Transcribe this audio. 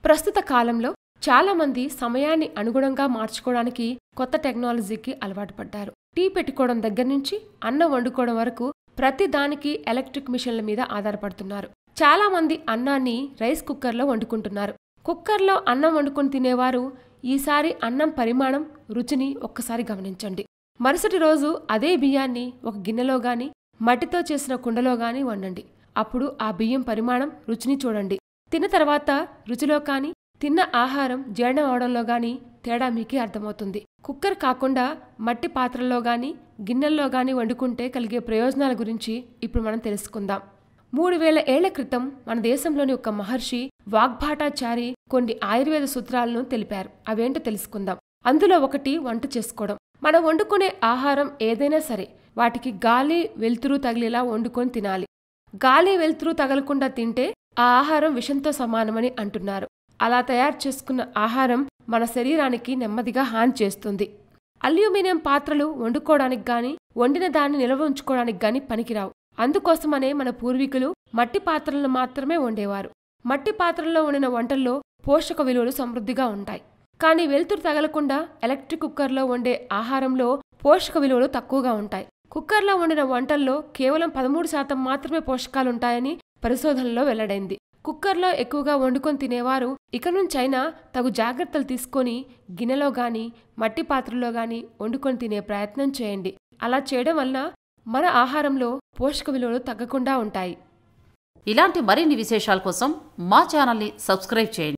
ప్రస్తుత కాలంలో చాలామంది సమయాన్ని అనుగుణంగా మార్చుకోవడానికి కొత్త టెక్నాలజీకి అలవాటు పడ్డారు టీ పెట్టుకోవడం దగ్గర నుంచి అన్నం వండుకోవడం వరకు ప్రతి దానికి ఎలక్ట్రిక్ మిషన్ల మీద ఆధారపడుతున్నారు చాలామంది అన్నాన్ని రైస్ కుక్కర్లో వండుకుంటున్నారు కుక్కర్లో అన్నం వండుకొని తినేవారు ఈసారి అన్నం పరిమాణం రుచిని ఒక్కసారి గమనించండి మరుసటి రోజు అదే బియ్యాన్ని ఒక గిన్నెలో గాని మట్టితో చేసిన కుండలో గాని వండండి అప్పుడు ఆ బియ్యం పరిమాణం రుచిని చూడండి తిన్న తర్వాత రుచిలో కాని తిన్న ఆహారం జీర్ణం అవడంలో గాని తేడా మీకే అర్థమవుతుంది కుక్కర్ కాకుండా మట్టి పాత్రల్లో గాని గిన్నెల్లో గాని వండుకుంటే కలిగే ప్రయోజనాల గురించి ఇప్పుడు మనం తెలుసుకుందాం మూడు వేల ఏళ్ల క్రితం మన దేశంలోని ఒక మహర్షి వాగ్భాటాచారి కొన్ని ఆయుర్వేద సూత్రాలను తెలిపారు అవేంటో తెలుసుకుందాం అందులో ఒకటి వంట చేసుకోవడం మనం వండుకునే ఆహారం ఏదైనా సరే వాటికి గాలి వెలుతురు తగిలేలా వండుకొని తినాలి గాలి వెలుతురు తగలకుండా తింటే ఆ ఆహారం విషంతో సమానమని అంటున్నారు అలా తయారు చేసుకున్న ఆహారం మన శరీరానికి నెమ్మదిగా హాని చేస్తుంది అల్యూమినియం పాత్రలు వండుకోవడానికి గాని వండిన దాన్ని నిల్వ ఉంచుకోవడానికి గాని పనికిరావు అందుకోసమనే మన పూర్వీకులు మట్టి పాత్రలను మాత్రమే వండేవారు మట్టి పాత్రల్లో వండిన వంటల్లో పోషక విలువలు సమృద్ధిగా ఉంటాయి కానీ వెలుతురు తగలకుండా ఎలక్ట్రిక్ కుక్కర్లో వండే ఆహారంలో పోషక విలువలు తక్కువగా ఉంటాయి కుక్కర్లో వండిన వంటల్లో కేవలం పదమూడు శాతం మాత్రమే పోషకాలుంటాయని పరిశోధనలో వెల్లడైంది కుక్కర్లో ఎక్కువగా వండుకొని తినేవారు ఇక నుంచైనా తగు జాగ్రత్తలు తీసుకొని గిన్నెలో గాని మట్టి పాత్రలో గాని వండుకొని తినే ప్రయత్నం చేయండి అలా చేయడం వల్ల మన ఆహారంలో పోషక విలువలు తగ్గకుండా ఉంటాయి ఇలాంటి మరిన్ని విశేషాల కోసం మా ఛానల్ని సబ్స్క్రైబ్ చేయండి